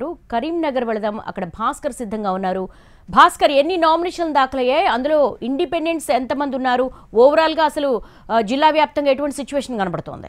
కరీంనగర్ వెళదాం అక్కడ భాస్కర్ సిద్ధంగా ఉన్నారు భాస్కర్ ఎన్ని నామినేషన్లు దాఖలయ్యాయి అందులో ఇండిపెండెంట్స్ ఎంతమంది ఉన్నారు ఓవరాల్గా అసలు ఆ, జిల్లా వ్యాప్తంగా ఎటువంటి సిచ్యువేషన్ కనబడుతోంది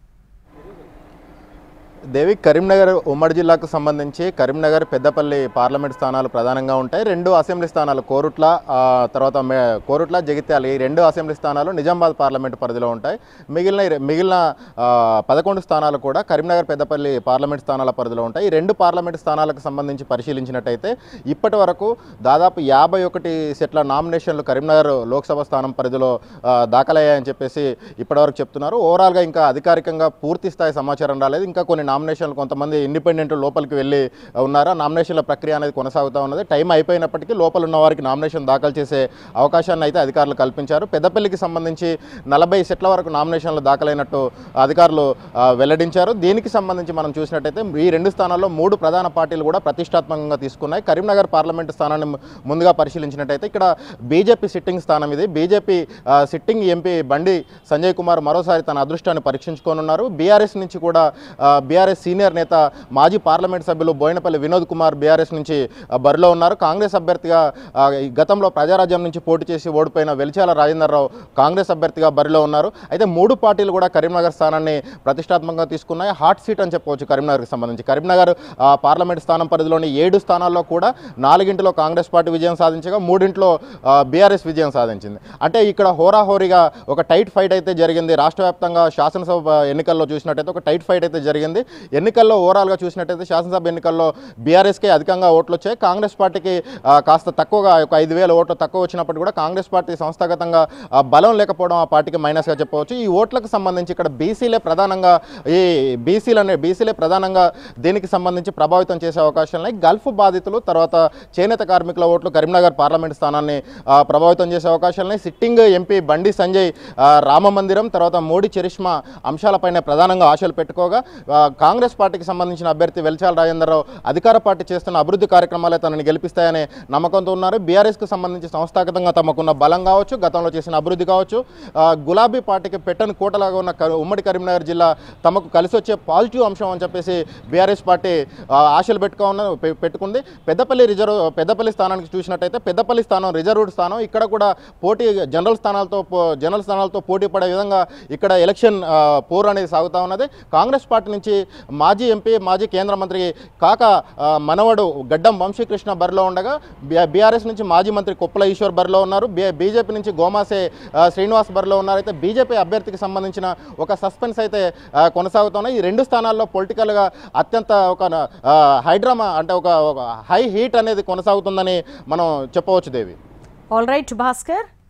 దేవి కరీంనగర్ ఉమ్మడి జిల్లాకు సంబంధించి కరీంనగర్ పెద్దపల్లి పార్లమెంట్ స్థానాలు ప్రధానంగా ఉంటాయి రెండు అసెంబ్లీ స్థానాలు కోరుట్ల ఆ, తర్వాత మే- కోరుట్ల జగిత్యాల ఈ రెండు అసెంబ్లీ స్థానాలు నిజామాబాద్ పార్లమెంట్ పరిధిలో ఉంటాయి మిగిలిన ఈ రె- మిగిలిన ఆ, పదకొండు స్థానాలు కూడా కరీంనగర్ పెద్దపల్లి పార్లమెంట్ స్థానాల పరిధిలో ఉంటాయి ఈ రెండు పార్లమెంట్ స్థానాలకు సంబంధించి పరిశీలించినట్టయితే ఇప్పటి వరకు దాదాపు యాభై ఒకటి సెట్ల నామినేషన్లు కరీంనగర్ లోక్సభ స్థానం పరిధిలో ఆ, దాఖలయ్యాయని చెప్పేసి ఇప్పటివరకు చెప్తున్నారు ఓవరాల్గా ఇంకా అధికారికంగా పూర్తి స్థాయి సమాచారం రాలేదు ఇంకా కొన్ని నామినేషన్లు కొంతమంది ఇండిపెండెంట్ లోపలికి వెళ్ళి ఉన్నారు ఆ నామినేషన్ల ప్రక్రియ అనేది కొనసాగుతూ ఉన్నది టైం అయిపోయినప్పటికీ లోపల ఉన్న వారికి నామినేషన్ దాఖలు చేసే అవకాశాన్ని అయితే అధికారులు కల్పించారు పెద్దపల్లికి సంబంధించి నలభై సెట్ల వరకు నామినేషన్లు దాఖలైనట్టు అధికారులు ఆ, వెల్లడించారు దీనికి సంబంధించి మనం చూసినట్టయితే ఈ రెండు స్థానాల్లో మూడు ప్రధాన పార్టీలు కూడా ప్రతిష్టాత్మకంగా తీసుకున్నాయి కరీంనగర్ పార్లమెంటు స్థానాన్ని ము- ముందుగా పరిశీలించినట్టయితే ఇక్కడ బీజేపీ సిట్టింగ్ స్థానం ఇది బీజేపీ ఆ, సిట్టింగ్ ఎంపీ బండి సంజయ్ కుమార్ మరోసారి తన అదృష్టాన్ని పరీక్షించుకోనున్నారు బీఆర్ఎస్ నుంచి కూడా బీఆర్ఎస్ సీనియర్ నేత మాజీ పార్లమెంట్ సభ్యులు బోయినపల్లి వినోద్ కుమార్ బీఆర్ఎస్ నుంచి ఆ, బరిలో ఉన్నారు కాంగ్రెస్ అభ్యర్థిగా ఆ, ఈ గతంలో ప్రజారాజ్యం నుంచి పోటీ చేసి ఓడిపోయిన వెలిచాల రాజేందర్రావు కాంగ్రెస్ అభ్యర్థిగా బరిలో ఉన్నారు అయితే మూడు పార్టీలు కూడా కరీంనగర్ స్థానాన్ని ప్రతిష్టాత్మకంగా తీసుకున్నాయి హాట్ సీట్ అని చెప్పవచ్చు కరీంనగర్కి సంబంధించి కరీంనగర్ ఆ, పార్లమెంట్ స్థానం పరిధిలోని ఏడు స్థానాల్లో కూడా నాలుగింటిలో కాంగ్రెస్ పార్టీ విజయం సాధించగా మూడింట్లో బీఆర్ఎస్ విజయం సాధించింది అంటే ఇక్కడ హోరాహోరీగా ఒక టైట్ ఫైట్ అయితే జరిగింది రాష్ట్ర వ్యాప్తంగా శాసనసభ ఎన్నికల్లో చూసినట్టయితే ఒక టైట్ ఫైట్ అయితే జరిగింది ఎన్నికల్లో ఓవరాల్గా చూసినట్టయితే శాసనసభ ఎన్నికల్లో బీఆర్ఎస్కే అధికంగా ఓట్లు వచ్చాయి కాంగ్రెస్ పార్టీకి ఆ, కాస్త తక్కువగా ఒక ఐదు వేల ఓట్లు తక్కువ వచ్చినప్పుడు కూడా కాంగ్రెస్ పార్టీ సంస్థాగతంగా ఆ, బలం లేకపోవడం ఆ పార్టీకి మైనస్గా చెప్పవచ్చు ఈ ఓట్లకు సంబంధించి ఇక్కడ బీసీలే ప్రధానంగా ఈ బీసీలు అనే బీసీలే ప్రధానంగా దీనికి సంబంధించి ప్రభావితం చేసే అవకాశాలు ఉన్నాయి గల్ఫ్ బాధితులు తర్వాత చేనేత కార్మికుల ఓట్లు కరీంనగర్ పార్లమెంట్ స్థానాన్ని ఆ, ప్రభావితం చేసే అవకాశాలు ఉన్నాయి సిట్టింగ్ ఎంపీ బండి సంజయ్ ఆ, రామ మందిరం తర్వాత మోడీ చరిష్మా అంశాలపైన ప్రధానంగా ఆశలు పెట్టుకోగా ఆ, కాంగ్రెస్ పార్టీకి సంబంధించిన అభ్యర్థి వెల్చాల రాజేంద్రరావు అధికార పార్టీ చేస్తున్న అభివృద్ధి కార్యక్రమాలే తనని గెలిపిస్తాయనే నమ్మకంతో ఉన్నారు బీఆర్ఎస్కి సంబంధించి సంస్థాగతంగా తమకున్న బలం కావచ్చు గతంలో చేసిన అభివృద్ధి కావచ్చు ఆ, గులాబీ పార్టీకి పెట్టని కోటలాగా ఉన్న కరి- ఉమ్మడి కరీంనగర్ జిల్లా తమకు కలిసి వచ్చే పాజిటివ్ అంశం అని చెప్పేసి బీఆర్ఎస్ పార్టీ ఆ, ఆశలు పెట్టుకో ఉన్న పె- పెట్టుకుంది పెద్దపల్లి రిజర్వ్ పెద్దపల్లి స్థానానికి చూసినట్టయితే పెద్దపల్లి స్థానం రిజర్వ్డ్ స్థానం ఇక్కడ కూడా పోటీ జనరల్ స్థానాలతో పో- జనరల్ స్థానాలతో పోటీ పడే విధంగా ఇక్కడ ఎలక్షన్ ఆ, పోరు అనేది సాగుతూ ఉన్నది కాంగ్రెస్ పార్టీ నుంచి మాజీ ఎంపీ మాజీ కేంద్ర మంత్రి కాక ఆ, మనవడు గడ్డం వంశీకృష్ణ బరిలో ఉండగా బీఆర్ఎస్ నుంచి మాజీ మంత్రి కొప్పుల ఈశ్వర్ బరిలో ఉన్నారు బీ- బీజేపీ నుంచి గోమాసే ఆ, శ్రీనివాస్ బరిలో ఉన్నారు అయితే బీజేపీ అభ్యర్థికి సంబంధించిన ఒక సస్పెన్స్ అయితే ఆ, కొనసాగుతున్నాయి ఈ రెండు స్థానాల్లో పొలిటికల్గా అత్యంత ఒక ఆ, హైడ్రామా అంటే ఒక ఒక హై హీట్ అనేది కొనసాగుతుందని మనం చెప్పవచ్చు దేవి ఆల్ రైట్ భాస్కర్